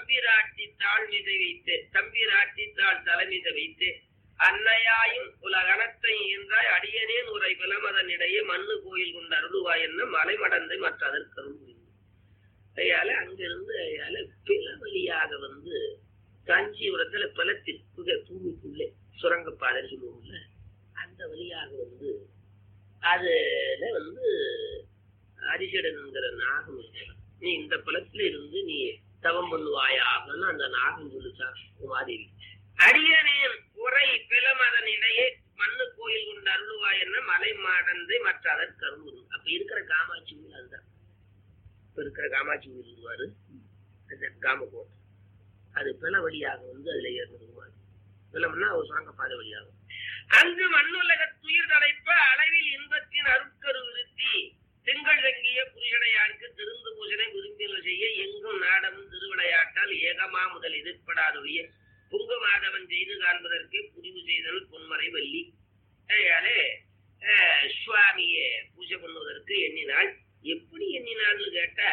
தம்பிராட்டி தாழ் மீது வைத்து தம்பிராட்டி தாழ் தலைமீது வைத்து அன்னையாயும் உலகணத்தை என்றாய் அடியனேன் உரை விலமதனிடையே மண்ணு கோயில் கொண்டு அருளுவாய் என்ன மலைமடந்தை மற்ற அதற்கருள் ஐயால அங்கிருந்து ஐயால பில வழியாக வந்து காஞ்சிபுரத்துல பிளத்தில் புக பூமிக்குள்ளே சுரங்கப்பாதை சொல்லுவோம்ல அந்த வழியாக வந்து அதுல வந்து அரிசடன்ங்கிற நாகம் இருக்கிறான் நீ இந்த பழத்துல இருந்து நீ தவம் பண்ணுவாயாகன்னு அந்த நாகம் சொல்லிச்சா உமாதேவி அடியனேன் உரை பிளமதன் இடையே மண்ணு கோயில் கொண்டு அருளுவாய் என்ன மலை மாடந்தை மற்ற அதற்கு அருள் அப்ப இருக்கிற காமாட்சி கோயில் அதுதான் இப்ப இருக்கிற காமாட்சி கோயில் இருவாரு அந்த காமகோட்டை அது பிள வழியாக வந்து அதுல ஏறுவாரு பிளம்னா ஒரு சுரங்க பாதை வழியாகும் அங்கு மண்ணுலக துயிர் தடைப்ப அளவில் இன்பத்தின் அருட்கரு விருத்தி திங்கள் தங்கிய புரிஷடையாருக்கு திருந்து பூசனை விரும்பின செய்ய எங்கும் நாடமும் திருவிளையாட்டால் ஏகமா முதல் எதிர்ப்படாதொழிய புங்க மாதவன் செய்து காண்பதற்கு புரிவு செய்தல் பொன்மறை வள்ளி அதனாலே அஹ், சுவாமியை பூஜை பண்ணுவதற்கு எண்ணினாள் எப்படி எண்ணினாள்னு கேட்டா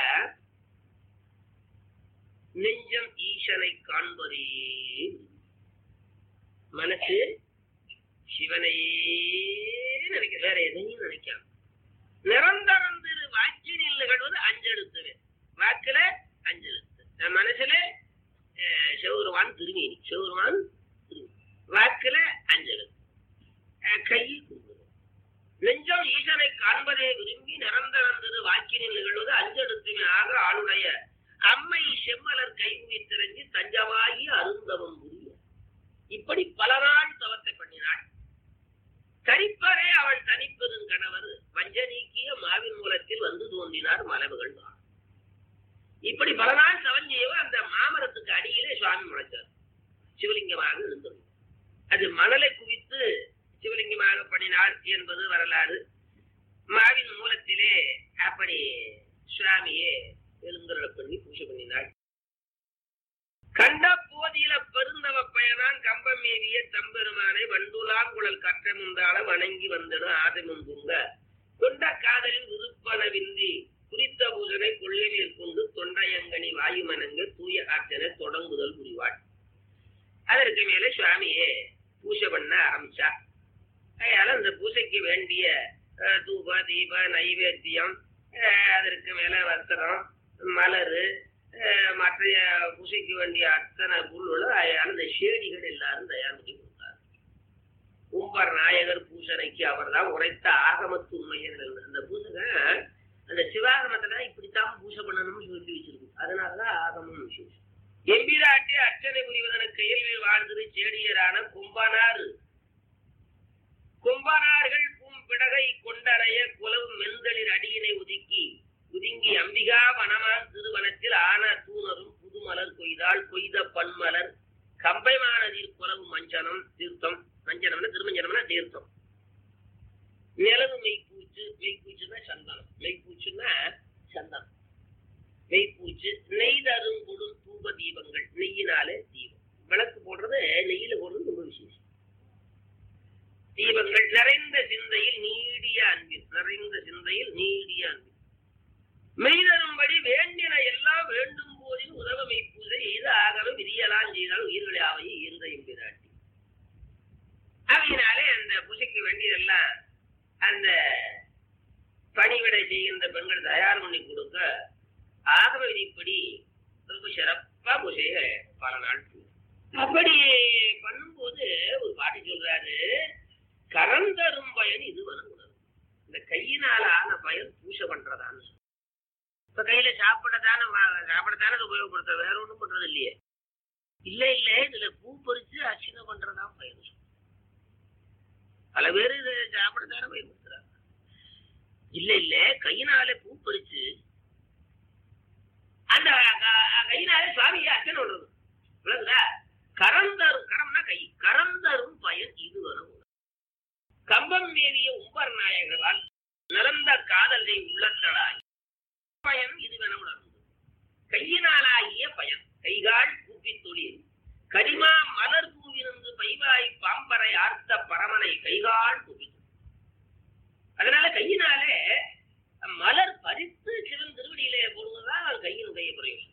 நெஞ்சம் ஈசனை காண்பதே மனசு சிவனையே நினைக்க வேற எதையும் நினைக்காம நிரந்தரம் திரு வாக்கினில் நிகழ்வது அஞ்செழுத்துவே வாக்குல அஞ்செழுத்து அஹ் மனசுல அஹ், சிவருமான் திருமேனி சிவருமான் திருமேனி வாக்குல அஞ்செழுத்து அஹ், கையில் குங்குமம் நெஞ்சம் ஈசனை காண்பதே விரும்பி நிரந்தரம் திரு வாக்கினில் நிகழ்வது அஞ்செழுத்துமே ஆக ஆளுடைய அம்மை செம்மலர் கைகுவித்திறங்கி தஞ்சமாகி அருந்தவம் புரிய இப்படி பல நாள் தவத்தை பண்ணினாள் தனிப்பரே அவள் தனிப்பெரும் கணவர் வஞ்ச நீக்கிய மாவின் மூலத்தில் வந்து தோன்றினார் மலவுகள் தான் இப்படி பல நாள் தவஞ்செய்வ அந்த மாமரத்துக்கு அடியிலே சுவாமி முளைச்சார் சிவலிங்கமாக இருந்தது அது மணலை குவித்து சிவலிங்கமாக பண்ணினாள் என்பது வரலாறு மாவின் மூலத்திலே அப்படி சுவாமியே எழுந்தருள பண்ணி பூஜை பண்ணினாள் கண்ட போதியில பெருந்தவ பயனான் கம்பமேவிய தம்பெருமானை வண்டுலாங்குழல் கற்றமுந்தாள வணங்கி வந்திடும் ஆதமும் துங்க கொண்ட காதலில் விருப்பனவின்றி குறித்த பூஜனை கொள்ளையில் கொண்டு தொண்டையங்கனி வாயுமனங்க தூய ஆற்றனை தொடங்குதல் புரிவாள் அதற்கு மேலே சுவாமியே பூஜை பண்ண ஆரம்பிச்சா அதனால அந்த பூஜைக்கு வேண்டிய அஹ், தூப தீப நைவேத்தியம் அஹ், அதற்கு மேல வஸ்திரம் மலரு அஹ், மற்ற பூஜைக்கு வேண்டிய அத்தனை பொருள்களும் அதனால அந்த ஷேடிகள் எல்லாரும் தயார் பண்ணி கொடுத்தார் உம்பர் நாயகர் பூசணைக்கு அவர் தான் உரைத்த ஆகமத்து உண்மையர்கள் அந்த பூசனை அந்த சிவாகமத்துல இப்படித்தான் பூஜை பண்ணணும்னு சொல்லி வச்சிருக்கு அதனாலதான் ஆகமம் விசேஷம் எம்பிராட்டி அர்ச்சனை புரிவதன கையில் வாழ்ந்து சேடியரான கும்பனார் கும்பனார்கள் பூம்பிடகை கொண்டடைய குலவு மெந்தளிர் அடியினை ஒதுக்கி ஒதுங்கி அம்பிகா வனமான் திருவனத்தில் ஆன தூணரும் புதுமலர் கொய்தாள் கொய்த பன்மலர் கம்பைமானதில் குலவு மஞ்சனம் தீர்த்தம் மஞ்சனம்னா திருமஞ்சனம்னா தீர்த்தம் நிலவு மெய்ப்பூச்சு மெய்ப்பூச்சுன்னா சந்தனம் மெய்ப்பூச்சுன்னா சந்தனம் மெய்ப்பூச்சு நெய் தருங்குடும் தூப தீபங்கள் நெய்யினாலே தீபம் விளக்கு போடுறது நெய்யில போடுறது ரொம்ப விசேஷம் தீபங்கள் நிறைந்த சிந்தையில் நீடிய அன்பில் நிறைந்த சிந்தையில் நீடிய அன்பில் மெய்தரும்படி வேண்டின எல்லாம் வேண்டும் போதில் உதவ மெய்ப்பூசை எய்து ஆகவே விதியலாம் செய்தால் உயிர்களை ஆவையை ஈர்ந்த எம்பிராட்டி அவையினாலே அந்த பூஜைக்கு வேண்டியதெல்லாம் அந்த பணிவிடை செய்கின்ற பெண்கள் தயார் பண்ணி கொடுக்க ஆகம விதிப்படி ரொம்ப சிறப்பா பூஜையை பல நாள் செய்யும். அப்படி பண்ணும்போது ஒரு பாட்டு சொல்றாரு கரந்தரும் பயன் இது வணங்குறது இந்த கையினால ஆன பயன் பூஜை பண்றதான்னு சொல்லு. இப்ப கையில சாப்பிடத்தானே வா- சாப்பிடத்தானே அது உபயோகப்படுத்த வேற ஒண்ணும் பண்றது இல்லையே இல்ல இல்ல இதுல பூ பறிச்சு அர்ச்சனை பண்றதான் பயன் சொல்லு. பல பேர் இதை சாப்பிடத்தானே பயன்படுத்துறாங்க இல்ல இல்ல கையினால பூ பறிச்சு அந்த க- கையினால சுவாமியை அர்ச்சனை பண்றது விளங்குதா கரந்தரும் கரம்னா கை கரந்தரும் பயன் இது வரும் கம்பம் மேவிய உம்பர் நாயகரால் நிறந்த காதலை உள்ளத்தலாய் பயன் இதுவென உணர்ந்தது கையினாலாகிய பயன் கைகால் கூப்பி தொழில் கரிமா மலர் பூவிருந்து பைவாய் பாம்பரை ஆர்த்த பரமனை கைகால் கூப்பி அதனால கையினாலே மலர் பறித்து சிவன் திருவடியிலே போடுவதுதான் கையினுடைய பிரயோஜனம்